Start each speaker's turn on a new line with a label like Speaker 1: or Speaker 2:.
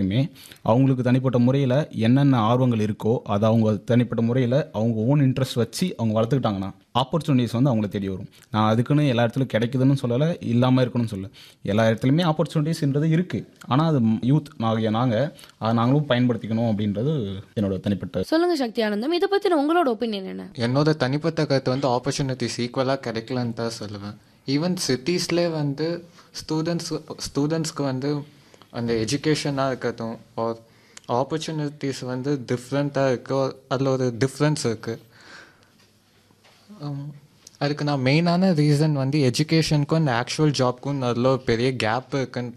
Speaker 1: எல்லாருமே அவங்களுக்கு தனிப்பட்ட முறையில் என்னென்ன ஆர்வங்கள் இருக்கோ அதை அவங்க தனிப்பட்ட முறையில் அவங்க ஓன் இன்ட்ரெஸ்ட் வச்சு அவங்க வளர்த்துக்கிட்டாங்கன்னா ஆப்பர்ச்சுனிட்டிஸ் வந்து அவங்கள தேடி வரும் நான் அதுக்குன்னு எல்லா இடத்துலையும் கிடைக்குதுன்னு சொல்லலை இல்லாமல் இருக்கணும்னு சொல்ல எல்லா இடத்துலையுமே ஆப்பர்ச்சுனிட்டிஸ்ன்றது இருக்குது ஆனால் அது யூத் ஆகிய நாங்கள் அதை நாங்களும் பயன்படுத்திக்கணும் அப்படின்றது என்னோட தனிப்பட்ட
Speaker 2: சொல்லுங்க சக்தி ஆனந்தம் இதை பத்தின உங்களோட ஒப்பீனியன் என்ன
Speaker 3: என்னோட தனிப்பட்ட கருத்து வந்து ஆப்பர்ச்சுனிட்டிஸ் ஈக்குவலாக கிடைக்கலன்னு தான் சொல்லுவேன் ஈவன் சிட்டிஸ்லே வந்து ஸ்டூடெண்ட்ஸ் ஸ்டூடெண்ட்ஸ்க்கு வந்து அந்த எஜுகேஷனாக இருக்கட்டும் ஆர் ஆப்பர்ச்சுனிட்டிஸ் வந்து டிஃப்ரெண்ட்டாக இருக்கு அதில் ஒரு டிஃப்ரென்ஸ் இருக்குது அதுக்கு நான் மெயினான ரீசன் வந்து எஜுகேஷனுக்கும் இந்த ஆக்சுவல் ஜாப்க்கும் நல்ல ஒரு பெரிய கேப் இருக்குன்னு